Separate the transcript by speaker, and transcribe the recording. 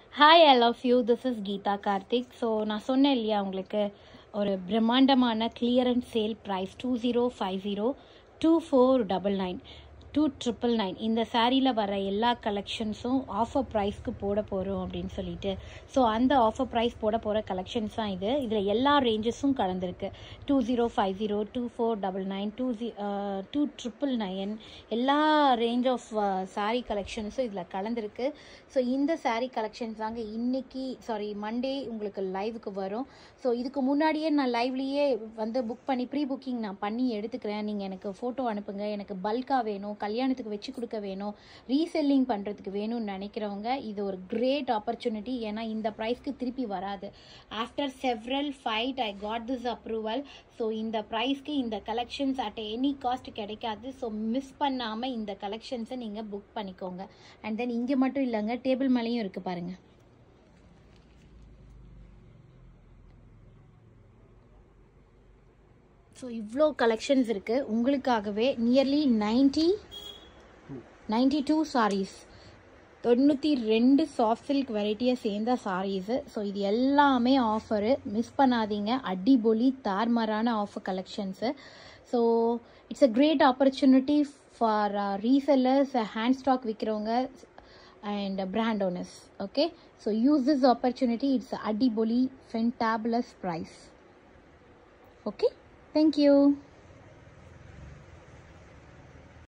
Speaker 1: Hi I love you this is Geetha Karthik so நான் சொன்னேன் இல்லையா உங்களுக்கு ஒரு பிரம்மாண்டமான clearance sale price two zero five zero two four double nine two triple nine இந்த சாரியில் வர எல்லா கலெக்ஷன்ஸும் ஆஃபர் ப்ரைஸ்க்கு போட போகிறோம் அப்படின்னு சொல்லிட்டு ஸோ அந்த ஆஃபர் ப்ரைஸ் போட போகிற கலெக்ஷன்ஸ் தான் இது இதில் எல்லா ரேஞ்சஸும் கலந்துருக்கு two zero five zero two four double nine two G two triple nine எல்லா ரேஞ்ச் ஆஃப் சாரீ கலெக்ஷன்ஸும் இதில் கலந்துருக்கு ஸோ இந்த சாரீ கலெக்ஷன்ஸ் தாங்க இன்னைக்கு சாரி மண்டே உங்களுக்கு லைவுக்கு வரும் ஸோ இதுக்கு முன்னாடியே நான் லைவ்லேயே வந்து புக் பண்ணி ப்ரீ புக்கிங் நான் பண்ணி எடுத்துக்கிறேன் நீங்கள் எனக்கு ஃபோட்டோ அனுப்புங்க எனக்கு பல்காக வேணும் கல்யாணத்துக்கு வச்சு கொடுக்க வேணும் ரீசெல்லிங் பண்ணுறதுக்கு வேணும்னு நினைக்கிறவங்க இது ஒரு கிரேட் ஆப்பர்ச்சுனிட்டி ஏன்னா இந்த ப்ரைஸ்க்கு திருப்பி வராது after several fight I got this approval so இந்த ப்ரைஸ்க்கு இந்த கலெக்ஷன்ஸ் அட் எனி காஸ்ட் கிடைக்காது ஸோ மிஸ் பண்ணாமல் இந்த கலெக்ஷன்ஸை நீங்கள் புக் பண்ணிக்கோங்க அண்ட் தென் இங்கே மட்டும் இல்லைங்க டேபிள் மேலேயும் இருக்குது பாருங்கள் ஸோ இவ்வளோ கலெக்ஷன்ஸ் இருக்குது உங்களுக்காகவே nearly ninety ninety two saris தொண்ணூற்றி ரெண்டு சாஃப்ட் சில்க் வெரைட்டியை சேர்ந்த சாரீஸு ஸோ இது எல்லாமே ஆஃபரு மிஸ் பண்ணாதீங்க அடிபொலி தார்மாரான offer collections so it's a great opportunity for resellers hand stock விற்கிறவங்க and brand owners okay so use this opportunity it's அடிபொலி fantabulous price okay Thank you.